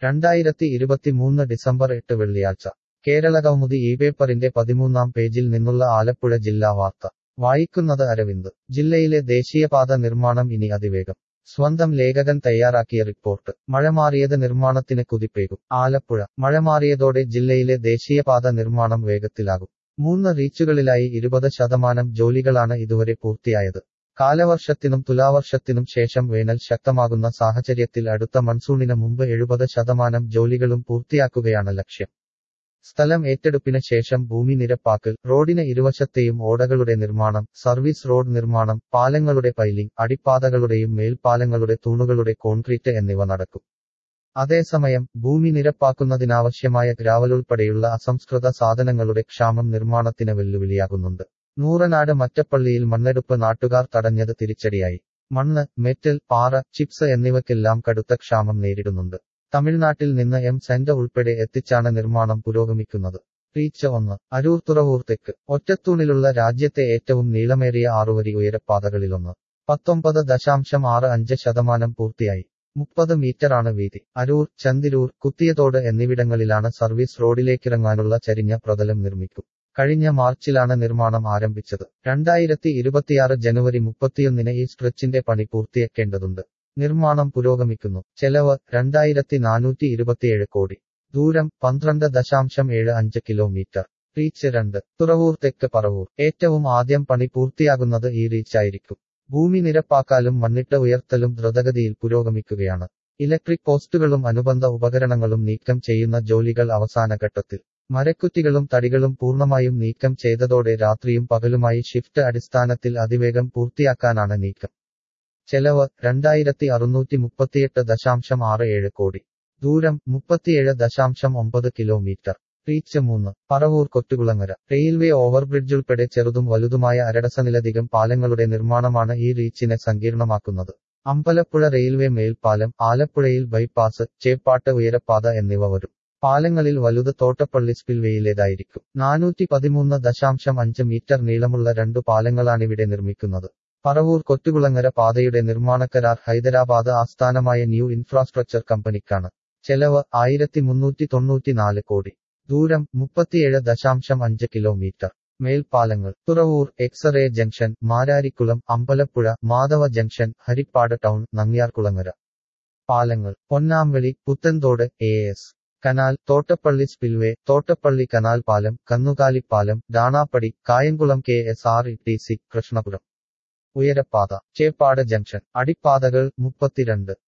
രണ്ടായിരത്തി ഇരുപത്തിമൂന്ന് ഡിസംബർ എട്ട് വെള്ളിയാഴ്ച കേരള കൗമുദി ഈ പേപ്പറിന്റെ പതിമൂന്നാം പേജിൽ നിന്നുള്ള ആലപ്പുഴ ജില്ലാ വാർത്ത വായിക്കുന്നത് അരവിന്ദ് ജില്ലയിലെ ദേശീയപാത നിർമ്മാണം ഇനി അതിവേഗം സ്വന്തം ലേഖകൻ തയ്യാറാക്കിയ റിപ്പോർട്ട് മഴ മാറിയത് നിർമ്മാണത്തിന് കുതിപ്പേകും ആലപ്പുഴ മഴ മാറിയതോടെ ജില്ലയിലെ ദേശീയപാത നിർമ്മാണം വേഗത്തിലാകും മൂന്ന് റീച്ചുകളിലായി ഇരുപത് ശതമാനം ജോലികളാണ് ഇതുവരെ പൂർത്തിയായത് കാലവർഷത്തിനും തുലാവർഷത്തിനും ശേഷം വേനൽ ശക്തമാകുന്ന സാഹചര്യത്തിൽ അടുത്ത മൺസൂണിന് മുമ്പ് എഴുപത് ശതമാനം ജോലികളും പൂർത്തിയാക്കുകയാണ് ലക്ഷ്യം സ്ഥലം ഏറ്റെടുപ്പിന് ശേഷം ഭൂമി നിരപ്പാക്കൽ റോഡിന് ഇരുവശത്തെയും ഓടകളുടെ നിർമ്മാണം സർവീസ് റോഡ് നിർമ്മാണം പാലങ്ങളുടെ പൈലിംഗ് അടിപ്പാതകളുടെയും മേൽപ്പാലങ്ങളുടെ തൂണുകളുടെ കോൺക്രീറ്റ് എന്നിവ നടക്കും അതേസമയം ഭൂമി നിരപ്പാക്കുന്നതിനാവശ്യമായ ഗ്രാവലുൾപ്പെടെയുള്ള അസംസ്കൃത സാധനങ്ങളുടെ ക്ഷാമം നിർമ്മാണത്തിന് വെല്ലുവിളിയാകുന്നുണ്ട് നൂറനാട് മറ്റപ്പള്ളിയിൽ മണ്ണെടുപ്പ് നാട്ടുകാർ തടഞ്ഞത് തിരിച്ചടിയായി മണ്ണ് മെറ്റൽ പാറ ചിപ്സ് എന്നിവയ്ക്കെല്ലാം കടുത്ത ക്ഷാമം നേരിടുന്നുണ്ട് തമിഴ്നാട്ടിൽ നിന്ന് എം സെന്റ് ഉൾപ്പെടെ എത്തിച്ചാണ് നിർമ്മാണം പുരോഗമിക്കുന്നത് റീച്ച് ഒന്ന് അരൂർ തുറവൂർ തെക്ക് ഒറ്റത്തൂണിലുള്ള രാജ്യത്തെ ഏറ്റവും നീളമേറിയ ആറുവരി ഉയരപ്പാതകളിലൊന്ന് പത്തൊമ്പത് ദശാംശം ആറ് അഞ്ച് ശതമാനം പൂർത്തിയായി മുപ്പത് മീറ്ററാണ് വീതി അരൂർ ചന്തിരൂർ കുത്തിയതോട് എന്നിവിടങ്ങളിലാണ് സർവീസ് റോഡിലേക്കിറങ്ങാനുള്ള ചരിഞ്ഞ പ്രതലം നിർമ്മിക്കും കഴിഞ്ഞ മാർച്ചിലാണ് നിർമ്മാണം ആരംഭിച്ചത് രണ്ടായിരത്തി ഇരുപത്തിയാറ് ജനുവരി മുപ്പത്തിയൊന്നിന് ഈ സ്ട്രെച്ചിന്റെ പണി പൂർത്തിയാക്കേണ്ടതുണ്ട് നിർമ്മാണം പുരോഗമിക്കുന്നു ചെലവ് രണ്ടായിരത്തി നാനൂറ്റി ഇരുപത്തിയേഴ് കോടി ദൂരം പന്ത്രണ്ട് ദശാംശം ഏഴ് അഞ്ച് കിലോമീറ്റർ റീച്ച് രണ്ട് തുറവൂർ തെക്ക് പറവൂർ ഏറ്റവും ആദ്യം പണി പൂർത്തിയാകുന്നത് ഈ റീച്ചായിരിക്കും ഭൂമി നിരപ്പാക്കാലും മണ്ണിട്ട് ഉയർത്തലും ദ്രുതഗതിയിൽ പുരോഗമിക്കുകയാണ് ഇലക്ട്രിക് പോസ്റ്റുകളും അനുബന്ധ ഉപകരണങ്ങളും നീക്കം ചെയ്യുന്ന ജോലികൾ അവസാന ഘട്ടത്തിൽ മരക്കുറ്റികളും തടികളും പൂർണ്ണമായും നീക്കം ചെയ്തതോടെ രാത്രിയും പകലുമായി ഷിഫ്റ്റ് അടിസ്ഥാനത്തിൽ അതിവേഗം പൂർത്തിയാക്കാനാണ് നീക്കം ചെലവ് രണ്ടായിരത്തി അറുന്നൂറ്റി മുപ്പത്തിയെട്ട് ദശാംശം ആറ് ഏഴ് കോടി ദൂരം മുപ്പത്തിയേഴ് ദശാംശം ഒമ്പത് കിലോമീറ്റർ റീച്ച് മൂന്ന് പറവൂർ കൊറ്റുകുളങ്ങര റെയിൽവേ ഓവർബ്രിഡ്ജ് ഉൾപ്പെടെ ചെറുതും വലുതുമായ അരഡസനിലധികം പാലങ്ങളുടെ നിർമ്മാണമാണ് ഈ റീച്ചിനെ സങ്കീർണമാക്കുന്നത് അമ്പലപ്പുഴ റെയിൽവേ മേൽപ്പാലം ആലപ്പുഴയിൽ ബൈപ്പാസ് ചേപ്പാട്ട് ഉയരപ്പാത എന്നിവ വരും പാലങ്ങളിൽ വലുത് തോട്ടപ്പള്ളി സ്പിൽവേയിലേതായിരിക്കും നാനൂറ്റി പതിമൂന്ന് ദശാംശം അഞ്ച് മീറ്റർ നീളമുള്ള രണ്ടു പാലങ്ങളാണിവിടെ നിർമ്മിക്കുന്നത് പറവൂർ കൊറ്റുകുളങ്ങര പാതയുടെ നിർമ്മാണക്കരാർ ഹൈദരാബാദ് ആസ്ഥാനമായ ന്യൂ ഇൻഫ്രാസ്ട്രക്ചർ കമ്പനിക്കാണ് ചെലവ് ആയിരത്തി മുന്നൂറ്റി തൊണ്ണൂറ്റിനാല് കോടി ദൂരം മുപ്പത്തിയേഴ് ദശാംശം അഞ്ച് കിലോമീറ്റർ മേൽപ്പാലങ്ങൾ Thuravoor x ray junction Mararikulam Ambalappuzha Madhava junction Harippad town Nangiarkulangara പാലങ്ങൾ Ponnampalli Puthenthodu A S canal Thottappally spillway Thottappally canal പാലം കന്നുകാലിപ്പാലം Danappady Kayamkulam K S R E T C Krishnapuram ഉയരപ്പാത ചേപ്പാട് ജംഗ്ഷൻ അടിപ്പാതകൾ മുപ്പത്തിരണ്ട്